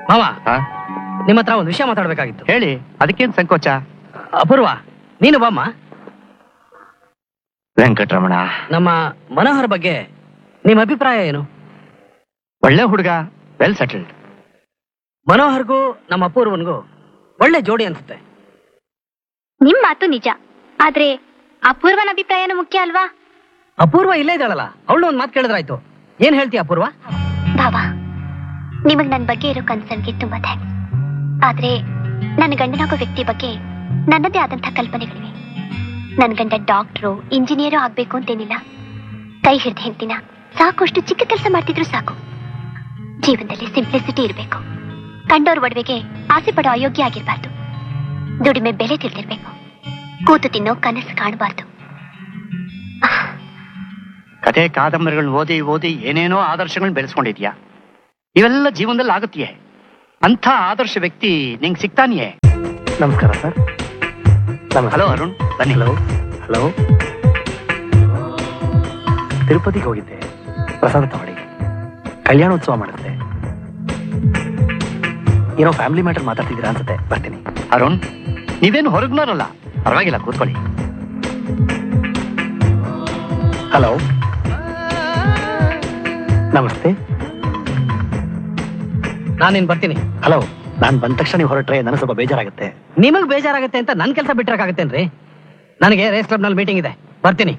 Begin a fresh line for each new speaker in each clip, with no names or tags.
ಮಾವ
ಹಾ
ನಿಮ್ಮ ಹತ್ರ ಒಂದು ವಿಷಯ ಮಾತಾಡ್ಬೇಕಾಗಿತ್ತು
ಹೇಳಿ ಅದಕ್ಕೇನ್ ಸಂಕೋಚ
ಅಪೂರ್ವ ನೀನು ಬಾಮ್ಮ
ವೆಂಕಟರಮಣ
ನಮ್ಮ ಮನೋಹರ್ ಬಗ್ಗೆ ನಿಮ್ಮ ಅಭಿಪ್ರಾಯ ಏನು
ಒಳ್ಳೆ ಹುಡುಗ ವೆಲ್ ಸೆಟಲ್ಡ್
ಮನೋಹರ್ಗೂ ನಮ್ಮ ಅಪೂರ್ವನ್ಗೂ ಒಳ್ಳೆ ಜೋಡಿ ಅನ್ಸುತ್ತೆ
ನಿಮ್ ಮಾತು ನಿಜ ಆದ್ರೆ ಅಪೂರ್ವನ ಅಭಿಪ್ರಾಯನೂ ಮುಖ್ಯ ಅಲ್ವಾ
ಅಪೂರ್ವ ಇಲ್ಲೇ ಇದ್ದಾಳಲ್ಲ ಅವಳು ಒಂದ್ ಮಾತು ಕೇಳಿದ್ರಾಯ್ತು ಏನ್ ಹೇಳ್ತೀಯ ಅಪೂರ್ವ
ಬಾಬಾ ನಿಮಗ್ ನನ್ ಬಗ್ಗೆ ಇರೋ ಕನ್ಸರ್ನ್ಗೆ ತುಂಬಾ ಥ್ಯಾಂಕ್ಸ್ ಆದ್ರೆ ನನ್ನ ಗಂಡನಾಗೋ ವ್ಯಕ್ತಿ ಬಗ್ಗೆ ನನ್ನದೇ ಆದಂತ ಕಲ್ಪನೆಗಳಿವೆ ನನ್ ಗಂಡ ಡಾಕ್ಟ್ರು ಇಂಜಿನಿಯರು ಆಗ್ಬೇಕು ಅಂತೇನಿಲ್ಲ ಕೈ ಹಿಡ್ದು ಹೆಂಡ್ತಿನ ಸಾಕಷ್ಟು ಚಿಕ್ಕ ಕೆಲಸ ಮಾಡ್ತಿದ್ರು ಸಾಕು ಜೀವನದಲ್ಲಿ ಸಿಂಪ್ಲಿಸಿಟಿ ಇರಬೇಕು ಕಂಡೋರ್ ಒಡವೆಗೆ ಆಸೆ ಪಡೋ ಅಯೋಗ್ಯ ಆಗಿರ್ಬಾರ್ದು ದುಡಿಮೆ ಬೆಲೆ ತಿಳಿದಿರ್ಬೇಕು ಕೂತು ತಿನ್ನೋ ಕನಸು ಕಾಣಬಾರ್ದು
ಕತೆ ಕಾದಂಬರಿಗಳನ್ನ ಓದಿ ಓದಿ ಏನೇನೋ ಆದರ್ಶಗಳನ್ನ ಬೆಳೆಸ್ಕೊಂಡಿದ್ಯಾ ಇವೆಲ್ಲ ಜೀವನದಲ್ಲಿ ಆಗುತ್ತೆಯೇ ಅಂಥ ಆದರ್ಶ ವ್ಯಕ್ತಿ ನಿಂಗೆ ಸಿಗ್ತಾನಿಯೇ
ನಮಸ್ಕಾರ ಸರ್
ಹಲೋ ಅರುಣ್ ಬನ್ನಿ
ಹಲೋ ಹಲೋ ತಿರುಪತಿಗೆ ಹೋಗಿದ್ದೆ ಪ್ರಸಾದ ತಗೊಳ್ಳಿ ಕಲ್ಯಾಣೋತ್ಸವ ಮಾಡುತ್ತೆ ಏನೋ ಫ್ಯಾಮಿಲಿ ಮ್ಯಾಟರ್ ಮಾತಾಡ್ತಿದ್ದೀರಾ ಅನ್ಸುತ್ತೆ ಬರ್ತೀನಿ
ಅರುಣ್ ನೀವೇನು ಹೊರಗ್ನೋರಲ್ಲ ಪರವಾಗಿಲ್ಲ ಕೂತ್ಕೊಳ್ಳಿ
ಹಲೋ ನಮಸ್ತೆ
ನಾನಿನ್ ಬರ್ತೀನಿ
ಹಲೋ ನಾನು ಬಂದ ತಕ್ಷಣ ನೀವು ಹೊರಟ್ರೆ ನನಗೆ ಸ್ವಲ್ಪ ಬೇಜಾರಾಗುತ್ತೆ
ನಿಮಗ್ ಬೇಜಾರಾಗುತ್ತೆ ಅಂತ ನನ್ ಕೆಲಸ ಬಿಟ್ಟಿರಕ್ಕಾಗತ್ತೇನ್ರಿ ನನಗೆ ರೇಸ್ ಕ್ಲಬ್ ನಲ್ಲಿ ಮೀಟಿಂಗ್ ಇದೆ ಬರ್ತೀನಿ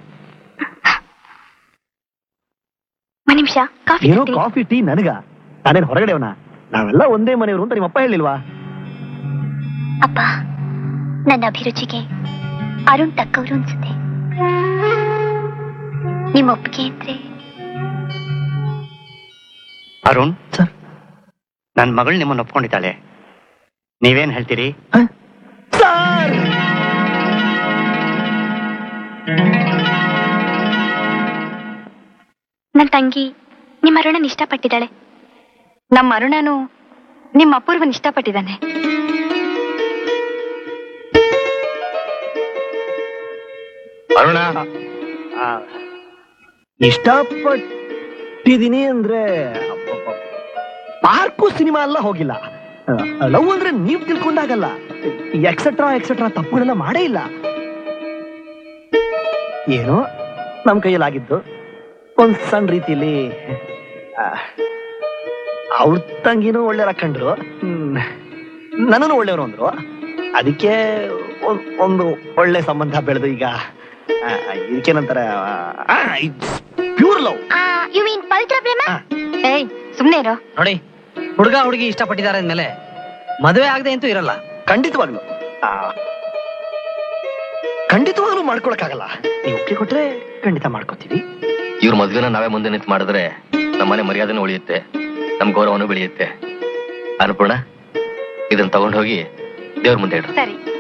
ಒಂದ್ ನಿಮಿಷ ಕಾಫಿ
ಏನೋ
ತರ್ತೀನಿ.
ಕಾಫಿ ಟೀ ನನಗ ನಾನೇನು ಹೊರಗಡೆವನ ನಾವೆಲ್ಲ ಒಂದೇ ಮನೆಯವರು ಅಂತ ನಿಮ್ಮಪ್ಪ ಹೇಳಿಲ್ವಾ
ಅಪ್ಪ ನನ್ನ ಅಭಿರುಚಿಗೆ ಅರುಣ್ ತಕ್ಕವರು ಅನ್ಸುತ್ತೆ ನಿಮ್ಮ ಒಪ್ಪಿಗೆ ಅಂದ್ರೆ
ಅರುಣ್
ಸರ್
ನನ್ನ ಮಗಳು ನಿಮ್ಮನ್ನ ಒಪ್ಕೊಂಡಿದ್ದಾಳೆ ನೀವೇನ್ ಹೇಳ್ತೀರಿ
ಸರ್
ನನ್ನ ತಂಗಿ ನಿಮ್ಮ ಅರುಣನ್ ಇಷ್ಟಪಟ್ಟಿದ್ದಾಳೆ
ನಮ್ಮ ಅರುಣನು ನಿಮ್ಮ ಅಪೂರ್ವನ್ ಇಷ್ಟಪಟ್ಟಿದ್ದಾನೆ
ಅರುಣ
ಆ, ಇಷ್ಟಪಟ್ಟಿದೀನಿ ಅಂದ್ರೆ ಪಾರ್ಕು ಸಿನಿಮಾ ಎಲ್ಲ ಹೋಗಿಲ್ಲ ಲವ್ ಅಂದ್ರೆ ನೀವ್ ತಿಳ್ಕೊಂಡಾಗಲ್ಲ ಎಕ್ಸೆಟ್ರಾ ಎಕ್ಸೆಟ್ರಾ ತಪ್ಪುಗಳೆಲ್ಲ ಮಾಡೇ ಇಲ್ಲ ಏನೋ ನಮ್ ಕೈಯಲ್ಲಿ ಆಗಿದ್ದು ಒಂದ್ ಸಣ್ಣ ರೀತಿಲಿ ಅವ್ರ ತಂಗಿನೂ ಒಳ್ಳೆಯವ್ರ ಕಂಡ್ರು ನನ್ನನ್ನು ಒಳ್ಳೆಯವರು ಅಂದ್ರು ಅದಕ್ಕೆ ಒಂದ್- ಒಂದು ಒಳ್ಳೆ ಸಂಬಂಧ ಬೆಳೆದು ಈಗ ಆ, ಇದಕ್ಕೇನಂತಾರೆ ಪ್ಯೂರ್ ಲವ್
ಯು ಮೀನ್ ಪವಿತ್ರ ಪ್ರೇಮ
ಏಯ್ ಸುಮ್ನೆ ಇರೋ
ನೋಡಿ ಹುಡುಗ ಹುಡುಗಿ ಇಷ್ಟಪಟ್ಟಿದ್ದಾರೆ ಅಂದ್ಮೇಲೆ ಮದುವೆ ಆಗದೆ ಅಂತೂ ಇರಲ್ಲ
ಖಂಡಿತವಾಗ್ಲು ಆ, ಖಂಡಿತವಾಗ್ಲೂ ಮಾಡ್ಕೊಳಕ್ಕಾಗಲ್ಲ ನೀವು ಒಪ್ಪಿಗೆ ಕೊಟ್ರೆ ಖಂಡಿತ ಮಾಡ್ಕೋತೀವಿ
ಇವ್ರ ಮದ್ವೆನ ನಾವೇ ಮುಂದೆ ನಿಂತು ಮಾಡಿದ್ರೆ ನಮ್ಮನೆ ಮರ್ಯಾದೆನೂ ಉಳಿಯುತ್ತೆ ನಮ್ ಗೌರವನೂ ಬೆಳೆಯುತ್ತೆ ಅನ್ನಪೂರ್ಣ ಇದನ್ನ ತಗೊಂಡು ಹೋಗಿ ದೇವ್ರ ಮುಂದೆ ಇಡ್ರಿ
ಸರಿ